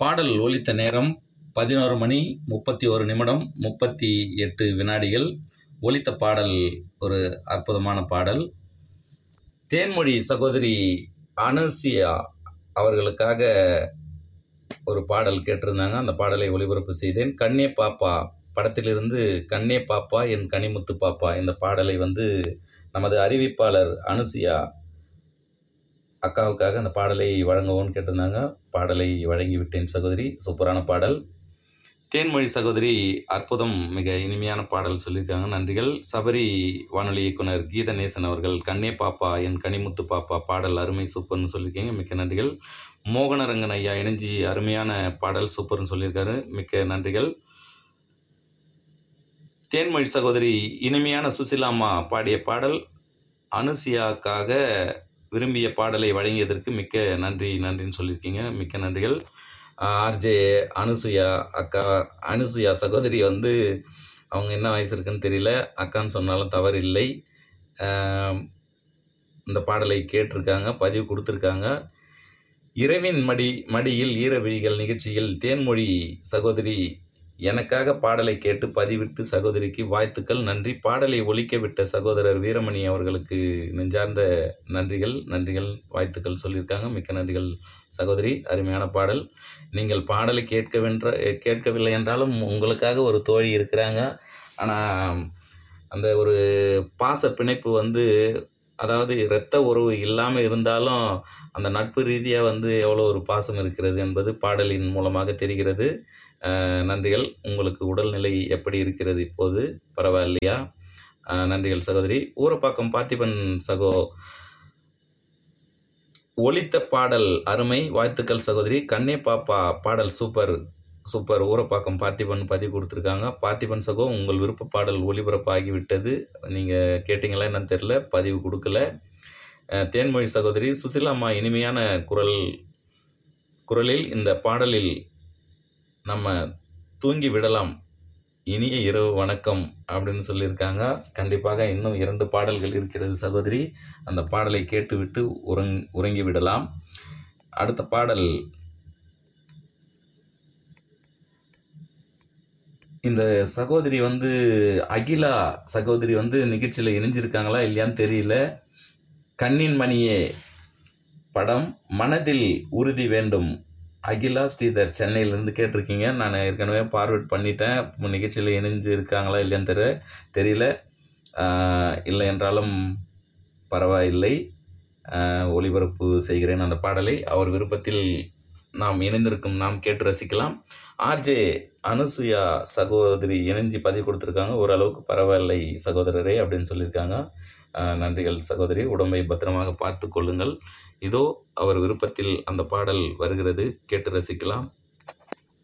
பாடல் ஒலித்த நேரம் பதினோரு மணி முப்பத்தி ஒரு நிமிடம் முப்பத்தி எட்டு வினாடிகள் ஒலித்த பாடல் ஒரு அற்புதமான பாடல் தேன்மொழி சகோதரி அனுசியா அவர்களுக்காக ஒரு பாடல் கேட்டிருந்தாங்க அந்த பாடலை ஒளிபரப்பு செய்தேன் கண்ணே பாப்பா படத்திலிருந்து கண்ணே பாப்பா என் கனிமுத்து பாப்பா இந்த பாடலை வந்து நமது அறிவிப்பாளர் அனுசியா அக்காவுக்காக அந்த பாடலை வழங்கவும்னு கேட்டிருந்தாங்க பாடலை வழங்கி விட்டேன் சகோதரி சூப்பரான பாடல் தேன்மொழி சகோதரி அற்புதம் மிக இனிமையான பாடல் சொல்லியிருக்காங்க நன்றிகள் சபரி வானொலி இயக்குனர் கீதநேசன் அவர்கள் கண்ணே பாப்பா என் கனிமுத்து பாப்பா பாடல் அருமை சூப்பர்னு சொல்லியிருக்கீங்க மிக்க நன்றிகள் மோகனரங்கன் ஐயா இணைஞ்சி அருமையான பாடல் சூப்பர்னு சொல்லியிருக்காரு மிக்க நன்றிகள் தேன்மொழி சகோதரி இனிமையான சுசிலாம்மா பாடிய பாடல் அனுசியாக்காக விரும்பிய பாடலை வழங்கியதற்கு மிக்க நன்றி நன்றின்னு சொல்லியிருக்கீங்க மிக்க நன்றிகள் ஆர்ஜே அனுசுயா அக்கா அனுசுயா சகோதரி வந்து அவங்க என்ன வயசு இருக்குன்னு தெரியல அக்கான்னு சொன்னாலும் தவறு இல்லை ஆம், இந்த பாடலை கேட்டிருக்காங்க பதிவு கொடுத்துருக்காங்க இரவின் மடி மடியில் ஈரவிழிகள் நிகழ்ச்சியில் தேன்மொழி சகோதரி எனக்காக பாடலை கேட்டு பதிவிட்டு சகோதரிக்கு வாழ்த்துக்கள் நன்றி பாடலை ஒலிக்க விட்ட சகோதரர் வீரமணி அவர்களுக்கு நெஞ்சார்ந்த நன்றிகள் நன்றிகள் வாழ்த்துக்கள் சொல்லியிருக்காங்க மிக்க நன்றிகள் சகோதரி அருமையான பாடல் நீங்கள் பாடலை கேட்கவென்ற கேட்கவில்லை என்றாலும் உங்களுக்காக ஒரு தோழி இருக்கிறாங்க ஆனால் அந்த ஒரு பாச பிணைப்பு வந்து அதாவது இரத்த உறவு இல்லாமல் இருந்தாலும் அந்த நட்பு ரீதியாக வந்து எவ்வளோ ஒரு பாசம் இருக்கிறது என்பது பாடலின் மூலமாக தெரிகிறது அஹ் நன்றிகள் உங்களுக்கு உடல்நிலை எப்படி இருக்கிறது இப்போது பரவாயில்லையா அஹ் நன்றிகள் சகோதரி ஊரப்பாக்கம் பார்த்திபன் சகோ ஒலித்த பாடல் அருமை வாழ்த்துக்கள் சகோதரி கண்ணே பாப்பா பாடல் சூப்பர் சூப்பர் ஊரப்பாக்கம் பார்த்திபன் பதிவு கொடுத்துருக்காங்க பார்த்திபன் சகோ உங்கள் விருப்ப பாடல் ஒளிபரப்பாகிவிட்டது நீங்கள் கேட்டிங்களா என்னன்னு தெரில பதிவு கொடுக்கல அஹ் தேன்மொழி சகோதரி சுசிலாம்மா இனிமையான குரல் குரலில் இந்த பாடலில் நம்ம தூங்கி விடலாம் இனிய இரவு வணக்கம் அப்படின்னு சொல்லியிருக்காங்க கண்டிப்பாக இன்னும் இரண்டு பாடல்கள் இருக்கிறது சகோதரி அந்த பாடலை கேட்டுவிட்டு உறங் உறங்கி விடலாம் அடுத்த பாடல் இந்த சகோதரி வந்து அகிலா சகோதரி வந்து நிகழ்ச்சியில் இணைஞ்சிருக்காங்களா இல்லையான்னு தெரியல கண்ணின் மணியே படம் மனதில் உறுதி வேண்டும் அகிலா ஸ்ரீதர் சென்னையிலேருந்து கேட்டிருக்கீங்க நான் ஏற்கனவே பார்வர்ட் பண்ணிட்டேன் உங்க நிகழ்ச்சியில் இணைஞ்சு இருக்காங்களா இல்லையான்னு தெரிய தெரியல ஆஹ் இல்லை என்றாலும் பரவாயில்லை ஆஹ் ஒளிபரப்பு செய்கிறேன் அந்த பாடலை அவர் விருப்பத்தில் நாம் இணைந்திருக்கும் நாம் கேட்டு ரசிக்கலாம் ஆர்ஜே அனுசுயா சகோதரி இணைஞ்சு பதிவு கொடுத்துருக்காங்க ஓரளவுக்கு பரவாயில்லை சகோதரரே அப்படின்னு சொல்லியிருக்காங்க ஆஹ் நன்றிகள் சகோதரி உடம்பை பத்திரமாக பார்த்து கொள்ளுங்கள் இதோ அவர் விருப்பத்தில் அந்த பாடல் வருகிறது கேட்டு ரசிக்கலாம்